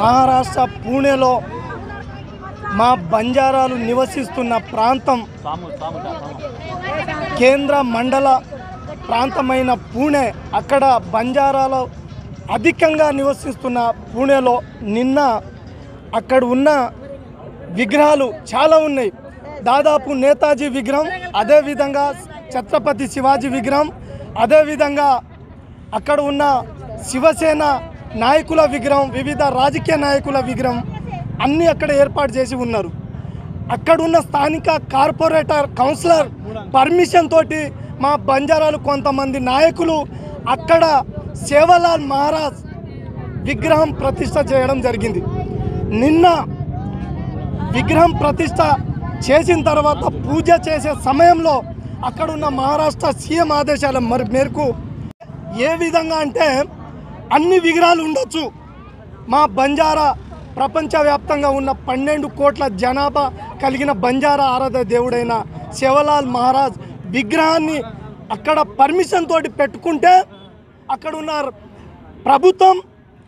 మహారాష్ట్ర పూణేలో మా బంజారాలు నివసిస్తున్న ప్రాంతం కేంద్ర మండల ప్రాంతమైన పూణే అక్కడ బంజారాలు అధికంగా నివసిస్తున్న పూణేలో నిన్న అక్కడ ఉన్న విగ్రహాలు చాలా ఉన్నాయి దాదాపు నేతాజీ విగ్రహం అదేవిధంగా ఛత్రపతి శివాజీ విగ్రహం అదేవిధంగా అక్కడ ఉన్న శివసేన నాయకుల విగ్రహం వివిధ రాజకీయ నాయకుల విగ్రహం అన్నీ అక్కడ ఏర్పాటు చేసి ఉన్నారు అక్కడున్న స్థానిక కార్పొరేటర్ కౌన్సిలర్ పర్మిషన్ తోటి మా బంజారాలు కొంతమంది నాయకులు అక్కడ సేవలాల్ మహారాజ్ విగ్రహం ప్రతిష్ట చేయడం జరిగింది నిన్న విగ్రహం ప్రతిష్ట చేసిన తర్వాత పూజ చేసే సమయంలో అక్కడున్న మహారాష్ట్ర సీఎం ఆదేశాల మరి మేరకు ఏ విధంగా అంటే అన్ని విగ్రహాలు ఉండొచ్చు మా బంజారా ప్రపంచవ్యాప్తంగా ఉన్న పన్నెండు కోట్ల జనాభా కలిగిన బంజారా ఆరాధ దేవుడైన శివలాల్ మహారాజ్ విగ్రహాన్ని అక్కడ పర్మిషన్ తోటి పెట్టుకుంటే అక్కడ ఉన్న ప్రభుత్వం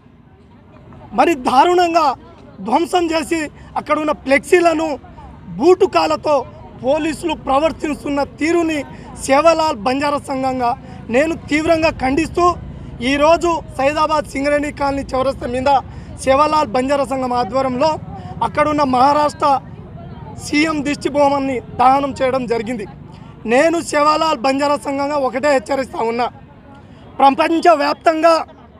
మరి దారుణంగా ధ్వంసం చేసి అక్కడ ఉన్న ఫ్లెక్సీలను బూటుకాలతో పోలీసులు ప్రవర్తిస్తున్న తీరుని సేవలాల్ బంజారా సంఘంగా నేను తీవ్రంగా ఖండిస్తూ ఈరోజు సైదాబాద్ సింగరేణి కాలనీ చౌరస్తా మీద సేవలాల్ బంజారా సంఘం ఆధ్వర్యంలో అక్కడున్న మహారాష్ట్ర సీఎం దిష్టిబొమ్మని దహనం చేయడం జరిగింది నేను సేవాలాల్ బంజారా సంఘంగా ఒకటే హెచ్చరిస్తా ఉన్నా ప్రపంచవ్యాప్తంగా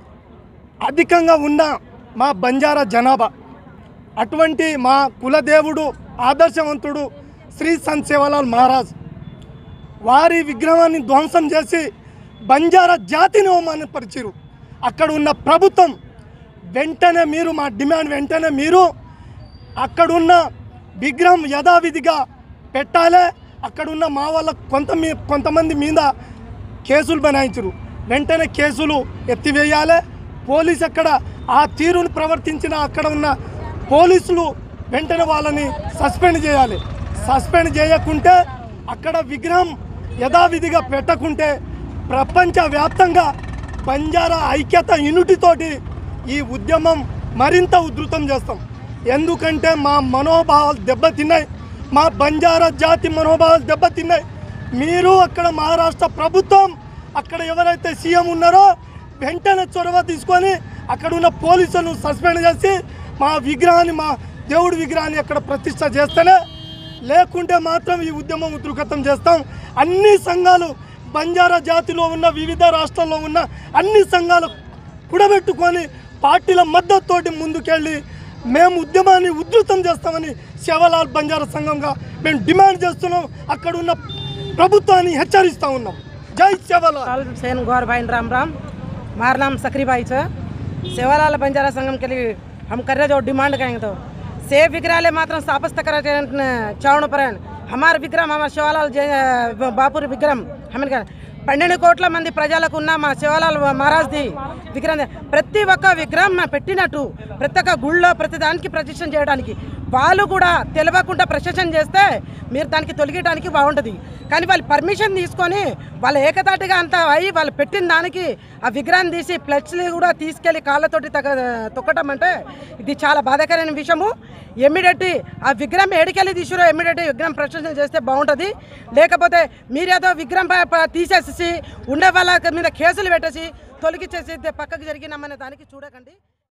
అధికంగా ఉన్న మా బంజారా జనాభా అటువంటి మా కులదేవుడు ఆదర్శవంతుడు శ్రీ సంత్ సేవాలాల్ మహారాజ్ వారి విగ్రహాన్ని ధ్వంసం చేసి బంజారా జాతిని అవమానపరిచారు అక్కడ ఉన్న ప్రభుత్వం వెంటనే మీరు మా డిమాండ్ వెంటనే మీరు అక్కడున్న విగ్రహం యథావిధిగా పెట్టాలి అక్కడున్న మా వాళ్ళ కొంత మీ కొంతమంది మీద కేసులు బనాయించరు వెంటనే కేసులు ఎత్తివేయాలి పోలీస్ అక్కడ ఆ తీరును ప్రవర్తించిన అక్కడ ఉన్న పోలీసులు వెంటనే వాళ్ళని సస్పెండ్ చేయాలి సస్పెండ్ చేయకుంటే అక్కడ విగ్రహం యథావిధిగా పెట్టకుంటే ప్రపంచవ్యాప్తంగా బంజారా ఐక్యత యూనిటీతోటి ఈ ఉద్యమం మరింత ఉధృతం చేస్తాం ఎందుకంటే మా మనోభావాలు దెబ్బతిన్నాయి మా బంజారా జాతి మనోభావాలు దెబ్బతిన్నాయి మీరు అక్కడ మహారాష్ట్ర ప్రభుత్వం అక్కడ ఎవరైతే సీఎం ఉన్నారో వెంటనే చొరవ తీసుకొని అక్కడ ఉన్న పోలీసులను సస్పెండ్ చేసి మా విగ్రహాన్ని మా దేవుడి విగ్రహాన్ని అక్కడ ప్రతిష్ట చేస్తేనే లేకుంటే మాత్రం ఈ ఉద్యమం ఉధృగతం చేస్తాం అన్ని సంఘాలు బంజారా జాతిలో ఉన్న వివిధ రాష్ట్రాల్లో ఉన్న అన్ని సంఘాలు కూడబెట్టుకొని పార్టీల మద్దతుతోటి ముందుకెళ్ళి మేము ఉద్యమాన్ని ఉధృతం చేస్తామని శివలాల్ బంజారా సంఘంగా మేము డిమాండ్ చేస్తున్నాం అక్కడ ఉన్న ప్రభుత్వాన్ని హెచ్చరిస్తూ ఉన్నాం జై శివలాల్ लाल सेन गौर भाई राम राम हमारा नाम सकरी भाई है सेवालाल बंजारा संगम के लिए हम कर रहे जो डिमांड करेंगे तो सेब विग्रहालय मात्र स्थापस्त कर చావణ పరాయణ హమార్ విగ్రహం హమార్ శివలాల్ జయ బాపూర్ విగ్రహం హమీన్ పన్నెండు కోట్ల మంది ప్రజలకు ఉన్న మా శివలాల్ మహారాజ్ది విగ్రహం ప్రతి ఒక్క విగ్రహం మా పెట్టినట్టు ప్రతి ఒక్క గుళ్ళో ప్రతి దానికి ప్రతిష్ఠ చేయడానికి వాళ్ళు కూడా తెలియకుండా ప్రశంసన చేస్తే మీరు దానికి తొలగడానికి బాగుంటుంది కానీ వాళ్ళు పర్మిషన్ తీసుకొని వాళ్ళు ఏకతాటిగా అంత అయ్యి వాళ్ళు పెట్టిన దానికి ఆ విగ్రహం తీసి ప్లెట్స్ని కూడా తీసుకెళ్లి కాళ్ళతోటి తగ తొక్కటం అంటే ఇది చాలా బాధాకరమైన విషయము ఎమ్మిడెట్టి ఆ విగ్రహం ఎడికెళ్ళి తీసుకురో ఎమ్మిడెట్టి విగ్రహం ప్రదర్శన చేస్తే బాగుంటుంది లేకపోతే మీరేదో విగ్రహం ప- ప- తీసేసి ఉండే వాళ్ళ మీద కేసులు పెట్టేసి తొలగిచ్చేసి పక్కకు జరిగినామనే దానికి చూడకండి